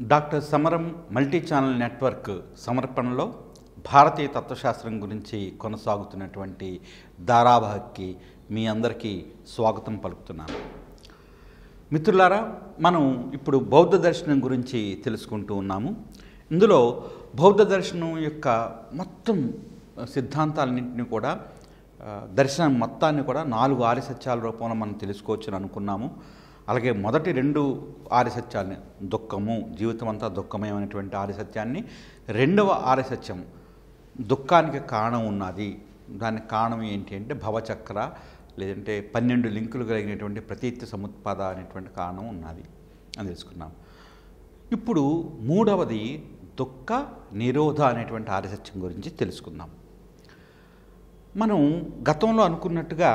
Doctor సమరం multi channel network సమర్పణలో భారతీయ తత్వశాస్త్రం గురించి కొనసాగుతున్నటువంటి ధారావాహికి మీ అందరికీ స్వాగతం పలుకుతున్నాను మిత్రులారా మనం ఇప్పుడు బౌద్ధ దర్శనం గురించి తెలుసుకుంటూ ఉన్నాము ఇందులో బౌద్ధ దర్శనం యొక్క మొత్తం సిద్ధాంతాలన్నింటినీ కూడా ఆ, దర్శనం మొత్తాన్ని కూడా నాలుగు ఆర్య సత్యాల రూపంలో మనం తెలుసుకోవచ్చని అనుకున్నాము అలాగే మొదటి రెండు ఆర్య సత్యాలని దుఃఖము జీవితం అంతా దుఃఖమయమైనటువంటి ఆర్య సత్యాన్ని రెండవ ఆర్య సత్యం దుఃఖానికి కారణం ఉన్నది దానికి కారణం ఏంటి అంటే భవచక్ర లేదంటే పన్నెండు లింకులు కలిగినటువంటి ప్రతీత్య సముత్పాద అనేటువంటి కారణం ఉన్నది అని తెలుసుకున్నాం ఇప్పుడు మూడవది దుఃఖ నిరోధ అనేటువంటి ఆర్యసత్యం గురించి తెలుసుకుందాం మనం గతంలో అనుకున్నట్టుగా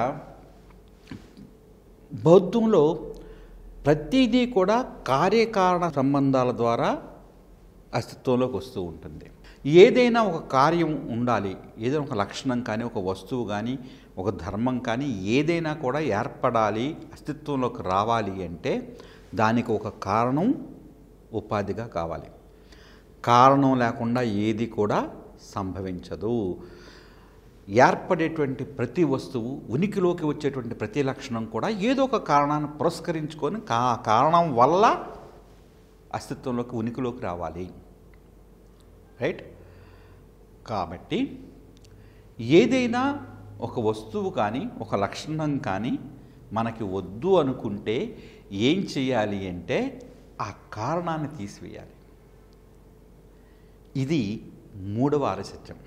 బౌద్ధంలో ప్రతిదీ కూడా కార్యకారణ సంబంధాల ద్వారా అస్తిత్వంలోకి వస్తూ ఉంటుంది ఏదైనా ఒక కార్యం ఉండాలి ఏదైనా ఒక లక్షణం కానీ ఒక వస్తువు కానీ ఒక ధర్మం కానీ ఏదైనా కూడా ఏర్పడాలి అస్తిత్వంలోకి రావాలి అంటే దానికి ఒక కారణం ఉపాధిగా కావాలి కారణం లేకుండా ఏది కూడా సంభవించదు ఏర్పడేటువంటి ప్రతి వస్తువు ఉనికిలోకి వచ్చేటువంటి ప్రతి లక్షణం కూడా ఏదో ఒక కారణాన్ని పురస్కరించుకొని కా కారణం వల్ల అస్తిత్వంలోకి ఉనికిలోకి రావాలి రైట్ కాబట్టి ఏదైనా ఒక వస్తువు కానీ ఒక లక్షణం కానీ మనకి వద్దు అనుకుంటే ఏం చేయాలి అంటే ఆ కారణాన్ని తీసివేయాలి ఇది మూడవ ఆరసత్యం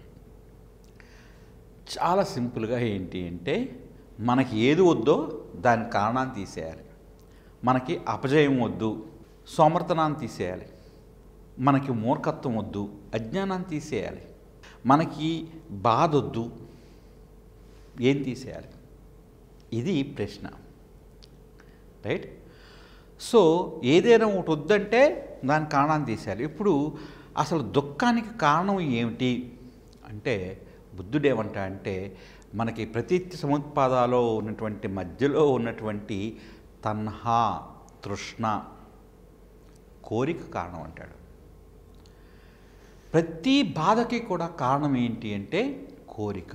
చాలా సింపుల్గా ఏంటి అంటే మనకి ఏది వద్దో దాని కారణాన్ని తీసేయాలి మనకి అపజయం వద్దు సోమర్తనాన్ని తీసేయాలి మనకి మూర్ఖత్వం వద్దు అజ్ఞానాన్ని తీసేయాలి మనకి బాధ వద్దు ఏం తీసేయాలి ఇది ప్రశ్న రైట్ సో ఏదైనా ఒకటి వద్దంటే దాని కారణాన్ని తీసేయాలి ఇప్పుడు అసలు దుఃఖానికి కారణం ఏమిటి అంటే బుద్ధుడు ఏమంటా అంటే మనకి ప్రతీతి సముత్పాదాలో ఉన్నటువంటి మధ్యలో ఉన్నటువంటి తన్హా తృష్ణ కోరిక కారణం అంటాడు ప్రతి బాధకి కూడా కారణం ఏంటి అంటే కోరిక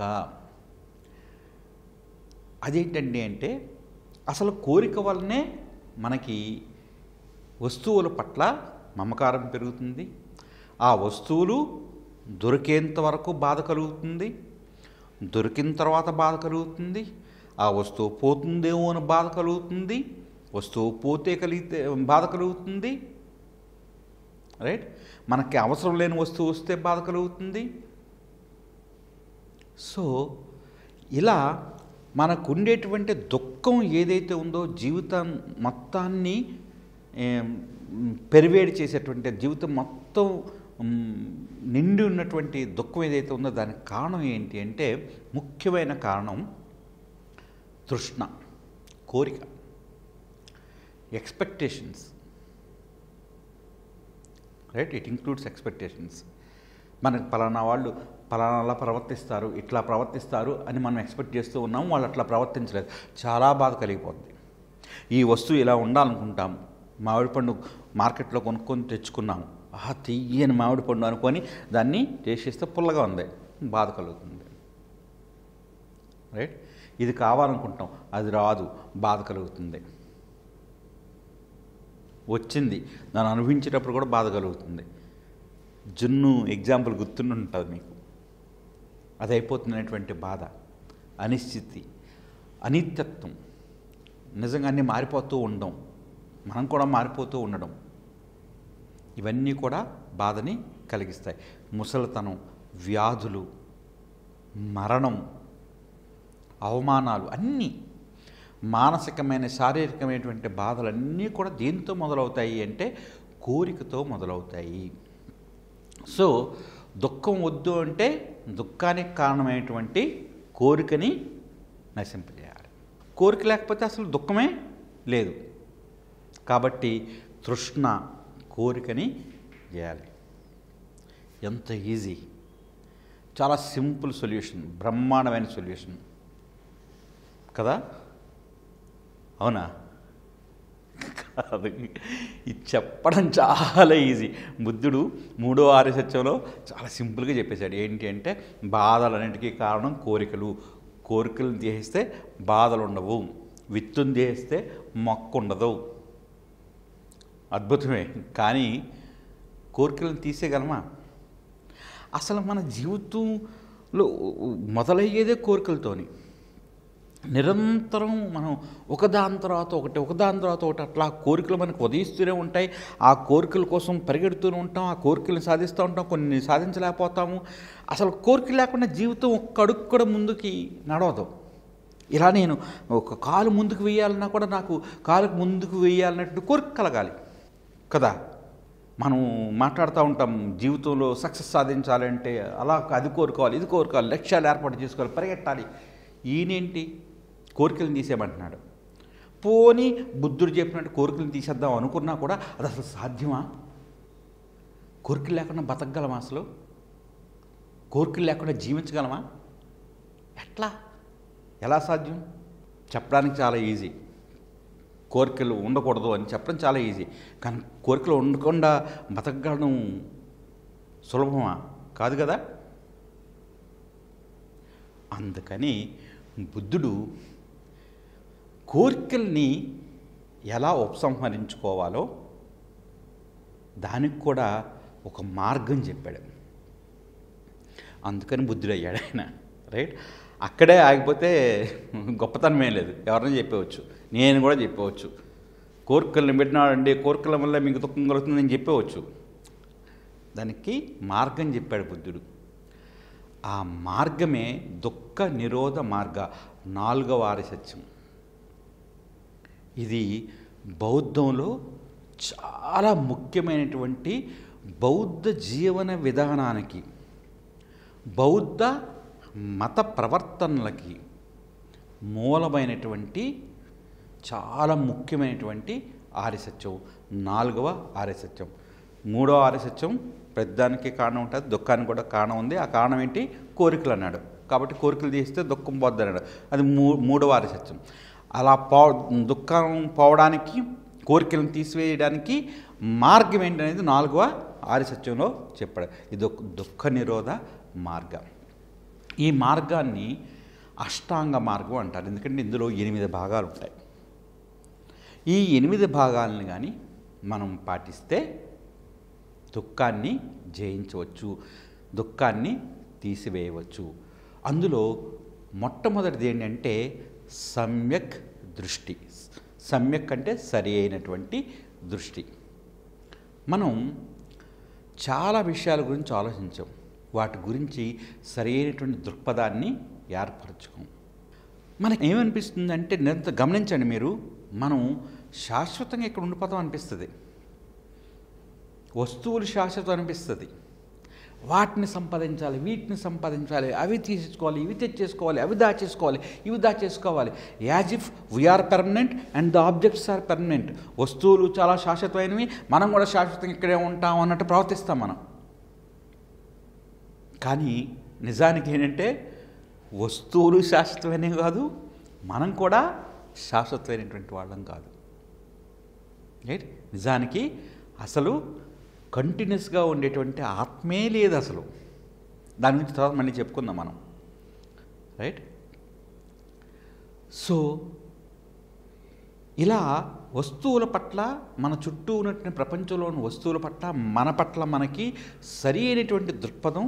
అదేంటండి అంటే అసలు కోరిక వల్లనే మనకి వస్తువుల పట్ల మమకారం పెరుగుతుంది ఆ వస్తువులు దొరికేంత వరకు బాధ కలుగుతుంది దొరికిన తర్వాత బాధ కలుగుతుంది ఆ వస్తువు పోతుందేమో అని బాధ కలుగుతుంది వస్తువు పోతే కలిగితే బాధ కలుగుతుంది రైట్ మనకి అవసరం లేని వస్తువు వస్తే బాధ కలుగుతుంది సో ఇలా మనకు ఉండేటువంటి దుఃఖం ఏదైతే ఉందో జీవితం మొత్తాన్ని ఏం, పెరివేడి చేసేటువంటి జీవితం మొత్తం మ్, నిండి ఉన్నటువంటి దుఃఖం ఏదైతే ఉందో దానికి కారణం ఏంటి అంటే ముఖ్యమైన కారణం తృష్ణ కోరిక expectations right it includes expectations మనకు పలానా వాళ్ళు పలానాలా ప్రవర్తిస్తారు ఇట్లా ప్రవర్తిస్తారు అని మనం ఎక్స్పెక్ట్ చేస్తూ ఉన్నాం వాళ్ళు అట్లా ప్రవర్తించలేదు చాలా బాధ కలిగిపోద్ది ఈ వస్తువు ఇలా ఉండాలనుకుంటాం మామిడి పండు మార్కెట్లో కొనుక్కొని తెచ్చుకున్నాము ఆ తీయని మామిడి పండు అనుకొని దాన్ని చేసేస్తే పుల్లగా ఉంది బాధ కలుగుతుంది రైట్ ఇది కావాలనుకుంటాం అది రాదు బాధ కలుగుతుంది వచ్చింది దాన్ని అనుభవించేటప్పుడు కూడా బాధ కలుగుతుంది జున్ను ఎగ్జాంపుల్ గుర్తుండి ఉంటుంది మీకు అది అయిపోతున్నటువంటి బాధ అనిశ్చితి అనిత్యత్వం నిజంగా అన్నీ మారిపోతూ ఉండడం మనం కూడా మారిపోతూ ఉండడం ఇవన్నీ కూడా బాధని కలిగిస్తాయి ముసలితనం వ్యాధులు మరణం అవమానాలు అన్నీ మానసికమైన శారీరకమైనటువంటి బాధలన్నీ కూడా దేంతో మొదలవుతాయి అంటే కోరికతో మొదలవుతాయి సో దుఃఖం వద్దు అంటే దుఃఖానికి కారణమైనటువంటి కోరికని నశింపజేయాలి కోరిక లేకపోతే అసలు దుఃఖమే లేదు కాబట్టి తృష్ణ కోరికని చేయాలి ఎంత ఈజీ చాలా సింపుల్ సొల్యూషన్ బ్రహ్మాండమైన సొల్యూషన్ కదా అవునా అది ఇది చెప్పడం చాలా ఈజీ బుద్ధుడు మూడో ఆర్య సత్యంలో చాలా సింపుల్గా చెప్పేశాడు ఏంటి అంటే బాధలన్నిటికీ కారణం కోరికలు కోరికలను తీసేస్తే బాధలు ఉండవు విత్తుని తీసేస్తే మొక్క ఉండదు అద్భుతమే కానీ కోరికలను తీసేయగలమా అసలు మన జీవితంలో మొదలయ్యేదే కోరికలతోని నిరంతరం మనం ఒకదాని తర్వాత ఒకటి ఒకదాని తర్వాత ఒకటి అట్లా ఆ కోరికలు మనకు ఉదయిస్తూనే ఉంటాయి ఆ కోరికల కోసం పరిగెడుతూనే ఉంటాం ఆ కోరికలను సాధిస్తూ ఉంటాం కొన్ని సాధించలేకపోతాము అసలు కోరిక లేకుండా జీవితం ఒక్క అడుగు కూడా ముందుకి నడవదు ఇలా నేను ఒక కాలు ముందుకు వేయాలన్నా కూడా నాకు కాలుకు ముందుకు వేయాలన్నట్టు కోరిక కలగాలి కదా మనం మాట్లాడుతూ ఉంటాం జీవితంలో సక్సెస్ సాధించాలంటే అలా అది కోరుకోవాలి ఇది కోరుకోవాలి లక్ష్యాలు ఏర్పాటు చేసుకోవాలి పరిగెట్టాలి ఈయనేంటి కోరికలను తీసేయమంటున్నాడు పోని బుద్ధుడు చెప్పినట్టు కోరికలను తీసేద్దాం అనుకున్నా కూడా అది అసలు సాధ్యమా కోరికలు లేకుండా బతకగలమా అసలు కోరికలు లేకుండా జీవించగలమా ఎట్లా ఎలా సాధ్యం చెప్పడానికి చాలా ఈజీ కోరికలు ఉండకూడదు అని చెప్పడం చాలా ఈజీ కానీ కోరికలు ఉండకుండా బతకగలడం సులభమా కాదు కదా అందుకని బుద్ధుడు కోరికల్ని ఎలా ఉపసంహరించుకోవాలో దానికి కూడా ఒక మార్గం చెప్పాడు అందుకని బుద్ధుడు అయ్యాడు ఆయన రైట్ అక్కడే ఆగిపోతే గొప్పతనం ఏం లేదు ఎవరైనా చెప్పవచ్చు నేను కూడా చెప్పవచ్చు కోరికలను పెట్టినాడండి కోరికల వల్ల మీకు దుఃఖం కలుగుతుందని చెప్పవచ్చు దానికి మార్గం చెప్పాడు బుద్ధుడు ఆ మార్గమే దుఃఖ నిరోధ మార్గ నాలుగవ ఆరి సత్యం ఇది బౌద్ధంలో చాలా ముఖ్యమైనటువంటి బౌద్ధ జీవన విధానానికి బౌద్ధ మత ప్రవర్తనలకి మూలమైనటువంటి చాలా ముఖ్యమైనటువంటి ఆర్యసత్యం నాలుగవ ఆర్యసత్యం మూడవ ఆర్యసత్యం పెద్దానికి కారణం ఉంటుంది దుఃఖానికి కూడా కారణం ఉంది ఆ కారణం ఏంటి కోరికలు అన్నాడు కాబట్టి కోరికలు తీస్తే దుఃఖం పోద్ది అన్నాడు అది మూ మూడవ ఆర్యసత్యం అలా పో దుఃఖం పోవడానికి కోరికలను తీసివేయడానికి మార్గం ఏంటనేది నాలుగవ ఆర్యసత్యంలో చెప్పాడు ఇది ఒక దుఃఖ నిరోధ మార్గం ఈ మార్గాన్ని అష్టాంగ మార్గం అంటారు ఎందుకంటే ఇందులో ఎనిమిది భాగాలు ఉంటాయి ఈ ఎనిమిది భాగాలను కానీ మనం పాటిస్తే దుఃఖాన్ని జయించవచ్చు దుఃఖాన్ని తీసివేయవచ్చు అందులో మొట్టమొదటిది ఏంటంటే సమ్యక్ దృష్టి సమ్యక్ అంటే సరి అయినటువంటి దృష్టి మనం చాలా విషయాల గురించి ఆలోచించాం వాటి గురించి సరైనటువంటి దృక్పథాన్ని ఏర్పరచుకోం మనకి ఏమనిపిస్తుంది అంటే నిరంతరం గమనించండి మీరు మనం శాశ్వతంగా ఇక్కడ ఉండిపోతాం అనిపిస్తుంది వస్తువులు శాశ్వతం అనిపిస్తుంది వాటిని సంపాదించాలి వీటిని సంపాదించాలి అవి తీసేసుకోవాలి ఇవి తెచ్చేసుకోవాలి అవి దాచేసుకోవాలి ఇవి దాచేసుకోవాలి as if we're permanent and the objects are permanent వస్తువులు చాలా శాశ్వతమైనవి మనం కూడా శాశ్వతంగా ఇక్కడే ఉంటాం అన్నట్టు ప్రవర్తిస్తాం మనం కానీ నిజానికి ఏంటంటే వస్తువులు శాశ్వతమైనవి కాదు మనం కూడా శాశ్వతమైనటువంటి వాళ్ళం కాదు రైట్ నిజానికి అసలు కంటిన్యూస్గా ఉండేటువంటి ఆత్మే లేదు అసలు దాని గురించి తర్వాత మళ్ళీ చెప్పుకుందాం మనం రైట్ సో ఇలా వస్తువుల పట్ల మన చుట్టూ ఉన్నటువంటి ప్రపంచంలోని వస్తువుల పట్ల మన పట్ల మనకి సరి అయినటువంటి దృక్పథం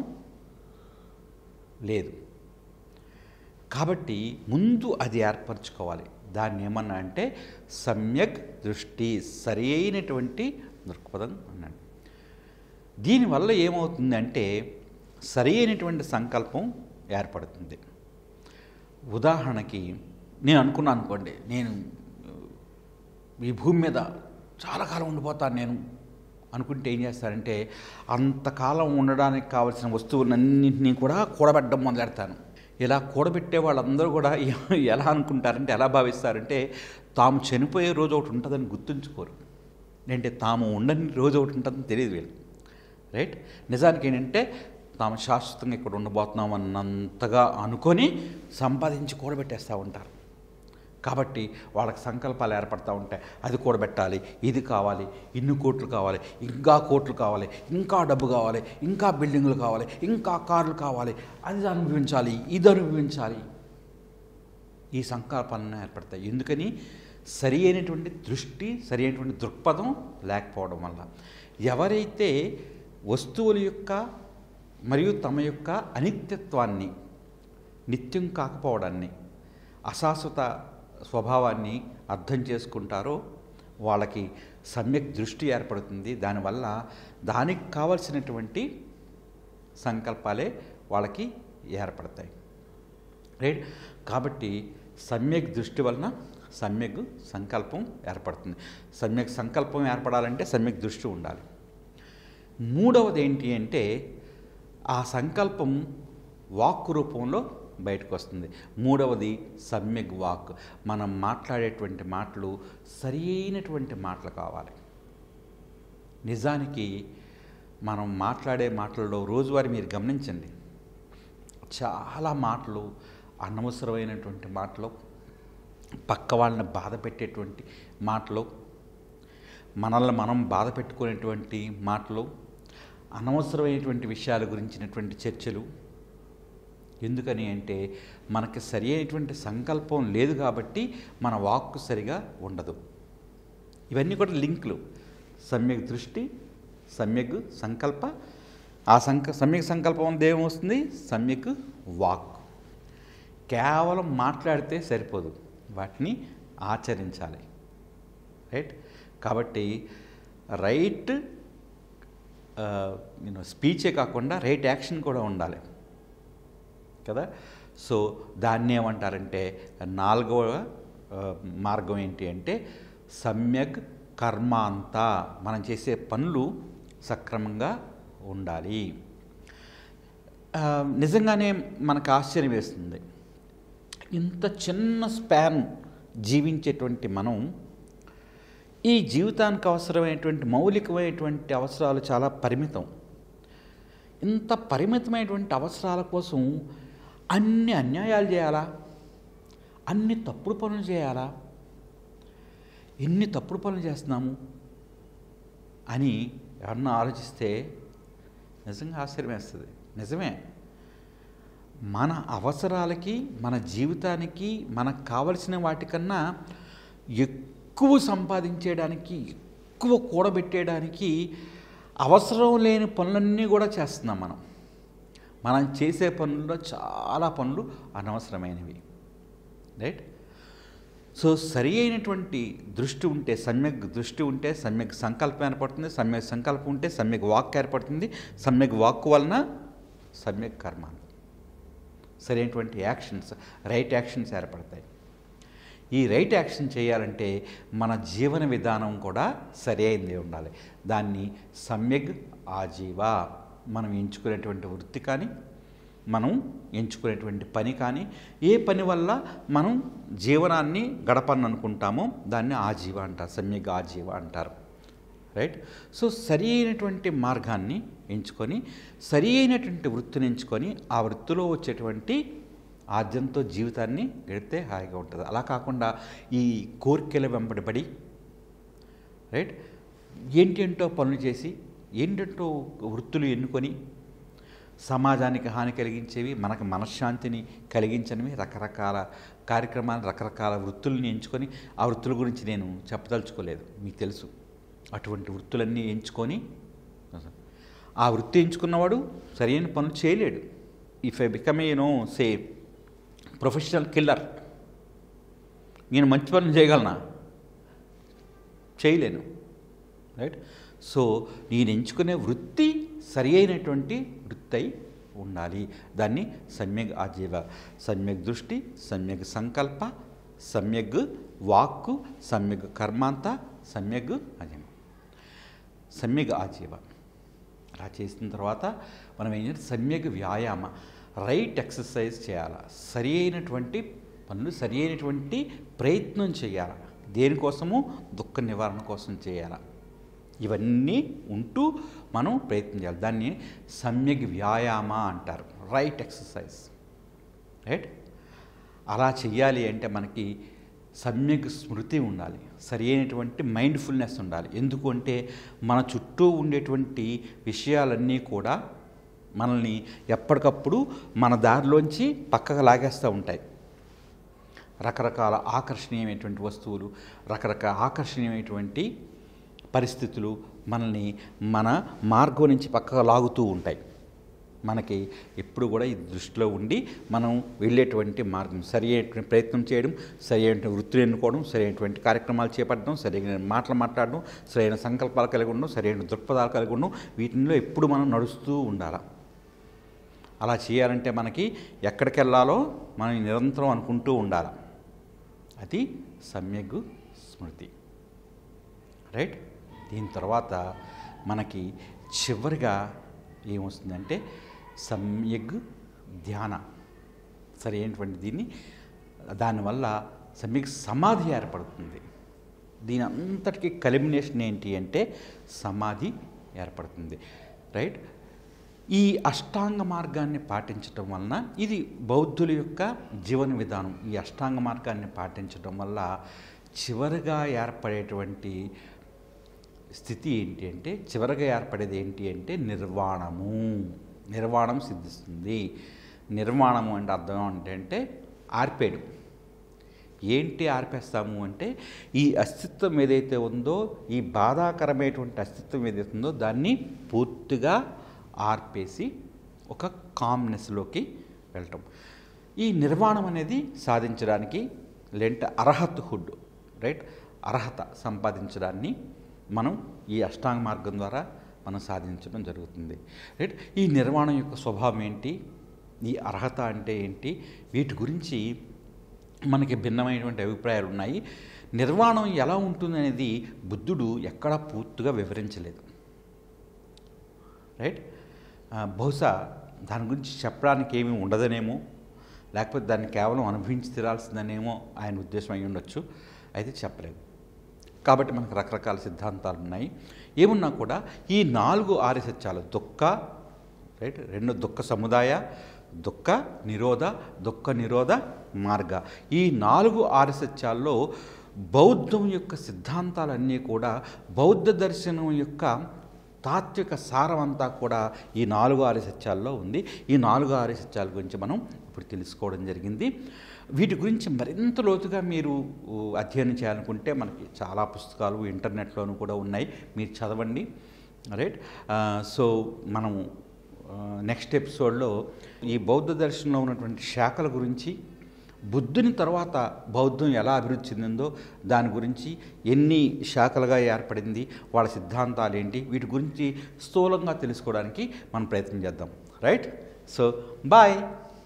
లేదు కాబట్టి ముందు అది ఏర్పరచుకోవాలి దాన్ని ఏమన్నా అంటే సమ్యక్ దృష్టి సరి అయినటువంటి దృక్పథం అన్నాడు దీనివల్ల ఏమవుతుందంటే సరి అయినటువంటి సంకల్పం ఏర్పడుతుంది ఉదాహరణకి నేను అనుకున్నాను అనుకోండి నేను ఈ భూమి మీద చాలా కాలం ఉండిపోతాను నేను అనుకుంటే ఏం చేస్తారంటే అంతకాలం ఉండడానికి కావలసిన వస్తువులన్నింటినీ కూడా కూడబెట్టడం మొదలెడతాను ఇలా కూడబెట్టే వాళ్ళందరూ కూడా ఎలా అనుకుంటారంటే ఎలా భావిస్తారంటే తాము చనిపోయే రోజు ఒకటి ఉంటుందని గుర్తుంచుకోరు అంటే తాము ఉండని రోజు ఒకటి ఉంటుందని తెలియదు వీళ్ళు రైట్ నిజానికి ఏంటంటే తాము శాశ్వతంగా ఇక్కడ ఉండబోతున్నాం అన్నంతగా అనుకొని సంపాదించి కూడబెట్టేస్తూ ఉంటారు కాబట్టి వాళ్ళకి సంకల్పాలు ఏర్పడతా ఉంటాయి అది కూడబెట్టాలి ఇది కావాలి ఇన్ని కోట్లు కావాలి ఇంకా కోట్లు కావాలి ఇంకా డబ్బు కావాలి ఇంకా బిల్డింగ్లు కావాలి ఇంకా కార్లు కావాలి అది అనుభవించాలి ఇది అనుభవించాలి ఈ సంకల్పాలను ఏర్పడతాయి ఎందుకని సరి అయినటువంటి దృష్టి సరి అయినటువంటి దృక్పథం లేకపోవడం వల్ల ఎవరైతే వస్తువుల యొక్క మరియు తమ యొక్క అనిత్యత్వాన్ని నిత్యం కాకపోవడాన్ని అశాశ్వత స్వభావాన్ని అర్థం చేసుకుంటారో వాళ్ళకి సమ్యక్ దృష్టి ఏర్పడుతుంది దానివల్ల దానికి కావలసినటువంటి సంకల్పాలే వాళ్ళకి ఏర్పడతాయి రైట్ కాబట్టి సమ్యక్ దృష్టి వలన సమ్యక్ సంకల్పం ఏర్పడుతుంది సమ్యక్ సంకల్పం ఏర్పడాలంటే సమ్యక్ దృష్టి ఉండాలి మూడవది ఏంటి అంటే ఆ సంకల్పం వాక్ రూపంలో బయటకు వస్తుంది మూడవది సమ్యక్ వాక్ మనం మాట్లాడేటువంటి మాటలు సరి అయినటువంటి మాటలు కావాలి నిజానికి మనం మాట్లాడే మాటలలో రోజువారీ మీరు గమనించండి చాలా మాటలు అనవసరమైనటువంటి మాటలు పక్క వాళ్ళని బాధ పెట్టేటువంటి మాటలు మనల్ని మనం బాధ పెట్టుకునేటువంటి మాటలు అనవసరమైనటువంటి విషయాల గురించినటువంటి చర్చలు ఎందుకని అంటే మనకి సరి అయినటువంటి సంకల్పం లేదు కాబట్టి మన వాక్కు సరిగా ఉండదు ఇవన్నీ కూడా లింకులు సమ్యక్ దృష్టి సమ్యక్ సంకల్ప ఆ సంక సమ్యక్ సంకల్పం ఏమొస్తుంది సమ్యక్ వాక్ కేవలం మాట్లాడితే సరిపోదు వాటిని ఆచరించాలి రైట్ కాబట్టి రైట్ నేను స్పీచే కాకుండా రైట్ యాక్షన్ కూడా ఉండాలి కదా సో దాన్ని ఏమంటారంటే నాలుగవ ఆ, మార్గం ఏంటి అంటే సమ్యక్ కర్మాంత మనం చేసే పనులు సక్రమంగా ఉండాలి ఆ, నిజంగానే మనకు ఆశ్చర్యం వేస్తుంది ఇంత చిన్న స్పాన్ జీవించేటువంటి మనం ఈ జీవితానికి అవసరమైనటువంటి మౌలికమైనటువంటి అవసరాలు చాలా పరిమితం ఇంత పరిమితమైనటువంటి అవసరాల కోసం అన్ని అన్యాయాలు చేయాలా అన్ని తప్పుడు పనులు చేయాలా ఎన్ని తప్పుడు పనులు చేస్తున్నాము అని ఎవరన్నా ఆలోచిస్తే నిజంగా ఆశ్చర్యం వేస్తుంది నిజమే మన అవసరాలకి మన జీవితానికి మనకు కావలసిన వాటికన్నా ఎక్కువ సంపాదించేయడానికి ఎక్కువ కూడబెట్టేయడానికి అవసరం లేని పనులన్నీ కూడా చేస్తున్నాం మనం మనం చేసే పనుల్లో చాలా పనులు అనవసరమైనవి రైట్ సో సరి అయినటువంటి దృష్టి ఉంటే సమ్యక్ దృష్టి ఉంటే సమ్యక్ సంకల్పం ఏర్పడుతుంది సమ్యక్ సంకల్పం ఉంటే సమ్యక్ వాక్ ఏర్పడుతుంది సమ్యక్ వాక్ వలన సమ్యక్ కర్మ సరైనటువంటి యాక్షన్స్ రైట్ యాక్షన్స్ ఏర్పడతాయి ఈ రైట్ యాక్షన్ చేయాలంటే మన జీవన విధానం కూడా సరి అయింది ఉండాలి దాన్ని సమ్యక్ ఆజీవ మనం ఎంచుకునేటువంటి వృత్తి కానీ మనం ఎంచుకునేటువంటి పని కానీ ఏ పని వల్ల మనం జీవనాన్ని గడపని అనుకుంటామో దాన్ని ఆజీవ అంటారు సమ్యక్ ఆజీవ అంటారు రైట్ సో సరి అయినటువంటి మార్గాన్ని ఎంచుకొని సరి అయినటువంటి వృత్తిని ఎంచుకొని ఆ వృత్తిలో వచ్చేటువంటి ఆద్యంతో జీవితాన్ని గడిపితే హాయిగా ఉంటుంది అలా కాకుండా ఈ కోరికల వెంబడిపడి రైట్ ఏంటేంటో పనులు చేసి ఏంటంటో వృత్తులు ఎన్నుకొని సమాజానికి హాని కలిగించేవి మనకు మనశ్శాంతిని కలిగించనివి రకరకాల కార్యక్రమాలు రకరకాల వృత్తుల్ని ఎంచుకొని ఆ వృత్తుల గురించి నేను చెప్పదలుచుకోలేదు మీకు తెలుసు అటువంటి వృత్తులన్నీ ఎంచుకొని ఆ వృత్తి ఎంచుకున్నవాడు సరైన పనులు చేయలేడు if I become a no say professional killer నేను మంచి పనులు చేయగలనా చేయలేను రైట్ సో నేను ఎంచుకునే వృత్తి సరి అయినటువంటి వృత్తి అయి ఉండాలి దాన్ని సమ్యక్ ఆజీవ సమ్యక్ దృష్టి సమ్యక్ సంకల్ప సమ్యక్ వాక్కు సమ్యక్ కర్మాంత సమ్యక్ అజీవ సమ్యక్ ఆజీవ అలా చేసిన తర్వాత మనం ఏం చేయాలి సమ్యక్ వ్యాయామ రైట్ ఎక్సర్సైజ్ చేయాలి సరి అయినటువంటి పనులు సరి అయినటువంటి ప్రయత్నం చేయాలి దేనికోసము దుఃఖ నివారణ కోసం చేయాలి ఇవన్నీ ఉంటూ మనం ప్రయత్నం చేయాలి దాన్ని సమ్యక్ వ్యాయామ అంటారు రైట్ ఎక్సర్సైజ్ రైట్ అలా చెయ్యాలి అంటే మనకి సమ్యక్ స్మృతి ఉండాలి సరి అయినటువంటి మైండ్ఫుల్నెస్ ఉండాలి ఎందుకు అంటే మన చుట్టూ ఉండేటువంటి విషయాలన్నీ కూడా మనల్ని ఎప్పటికప్పుడు మన దారిలోంచి పక్కకు లాగేస్తూ ఉంటాయి రకరకాల ఆకర్షణీయమైనటువంటి వస్తువులు రకరకాల ఆకర్షణీయమైనటువంటి పరిస్థితులు మనల్ని మన మార్గం నుంచి పక్కకు లాగుతూ ఉంటాయి మనకి ఎప్పుడు కూడా ఇది దృష్టిలో ఉండి మనం వెళ్ళేటువంటి మార్గం సరి అయినటువంటి ప్రయత్నం చేయడం సరి అయిన వృత్తిని ఎన్నుకోవడం సరి అయినటువంటి కార్యక్రమాలు చేపట్టడం సరైన మాటలు మాట్లాడడం సరైన సంకల్పాలు కలిగి ఉండడం సరైన దృక్పథాలు కలిగి ఉండడం వీటిలో ఎప్పుడు మనం నడుస్తూ ఉండాలి అలా చేయాలంటే మనకి ఎక్కడికి వెళ్ళాలో మనం నిరంతరం అనుకుంటూ ఉండాలి అది సమ్యగ్ స్మృతి రైట్ దీని తర్వాత మనకి చివరిగా ఏమొస్తుందంటే సమ్యగ్ ధ్యాన సరి అయినటువంటి దీన్ని దానివల్ల సమ్యక్ సమాధి ఏర్పడుతుంది దీని అంతటికి కలిమినేషన్ ఏంటి అంటే సమాధి ఏర్పడుతుంది రైట్ ఈ అష్టాంగ మార్గాన్ని పాటించటం వలన ఇది బౌద్ధుల యొక్క జీవన విధానం ఈ అష్టాంగ మార్గాన్ని పాటించడం వల్ల చివరిగా ఏర్పడేటువంటి స్థితి ఏంటి అంటే చివరిగా ఏర్పడేది ఏంటి అంటే నిర్వాణము నిర్వాణం సిద్ధిస్తుంది నిర్వాణము అంటే అర్థం ఏంటంటే ఆర్పేడు ఏంటి ఆర్పేస్తాము అంటే ఈ అస్తిత్వం ఏదైతే ఉందో ఈ బాధాకరమైనటువంటి అస్తిత్వం ఏదైతే ఉందో దాన్ని పూర్తిగా ఆర్పేసి ఒక కామ్నెస్లోకి వెళ్ళటం ఈ నిర్వాణం అనేది సాధించడానికి లేంటే అర్హత్ హుడ్ రైట్ అర్హత సంపాదించడాన్ని మనం ఈ అష్టాంగ మార్గం ద్వారా మనం సాధించడం జరుగుతుంది రైట్ ఈ నిర్వాణం యొక్క స్వభావం ఏంటి ఈ అర్హత అంటే ఏంటి వీటి గురించి మనకి భిన్నమైనటువంటి అభిప్రాయాలు ఉన్నాయి నిర్వాణం ఎలా ఉంటుందనేది బుద్ధుడు ఎక్కడా పూర్తిగా వివరించలేదు రైట్ ఆ, బహుశా దాని గురించి చెప్పడానికి ఏమీ ఉండదనేమో లేకపోతే దాన్ని కేవలం అనుభవించి తీరాల్సిందనేమో ఆయన ఉద్దేశం అయి ఉండొచ్చు అయితే చెప్పలేదు కాబట్టి మనకు రకరకాల సిద్ధాంతాలు ఉన్నాయి ఏమున్నా కూడా ఈ నాలుగు ఆర్య సత్యాలు దుఃఖ రైట్ రెండు దుఃఖ సముదాయ దుఃఖ నిరోధ దుఃఖ నిరోధ మార్గ ఈ నాలుగు ఆర్య సత్యాల్లో బౌద్ధం యొక్క సిద్ధాంతాలన్నీ కూడా బౌద్ధ దర్శనం యొక్క తాత్విక సారం అంతా కూడా ఈ నాలుగు ఆర్య సత్యాల్లో ఉంది ఈ నాలుగు ఆర్య సత్యాల గురించి మనం ఇప్పుడు తెలుసుకోవడం జరిగింది వీటి గురించి మరింత లోతుగా మీరు ఊ, అధ్యయనం చేయాలనుకుంటే మనకి చాలా పుస్తకాలు ఇంటర్నెట్లోనూ కూడా ఉన్నాయి మీరు చదవండి రైట్ సో మనము నెక్స్ట్ ఎపిసోడ్లో ఈ బౌద్ధ దర్శనంలో ఉన్నటువంటి శాఖల గురించి బుద్ధుని తర్వాత బౌద్ధం ఎలా అభివృద్ధి చెందిందో దాని గురించి ఎన్ని శాఖలుగా ఏర్పడింది వాళ్ళ సిద్ధాంతాలు ఏంటి వీటి గురించి స్థూలంగా తెలుసుకోవడానికి మనం ప్రయత్నం చేద్దాం రైట్ సో బాయ్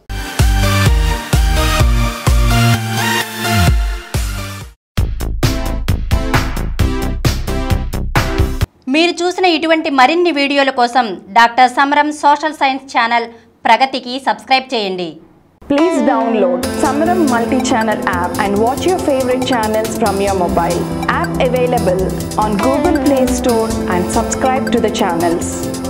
మీరు చూసిన ఇటువంటి మరిన్ని వీడియోల కోసం doctor Samaram social science channel ప్రగతికి సబ్స్క్రైబ్ చేయండి Please download Samaram multi-channel app and watch your favorite channels from your mobile. App available on Google Play Store and subscribe to the channels.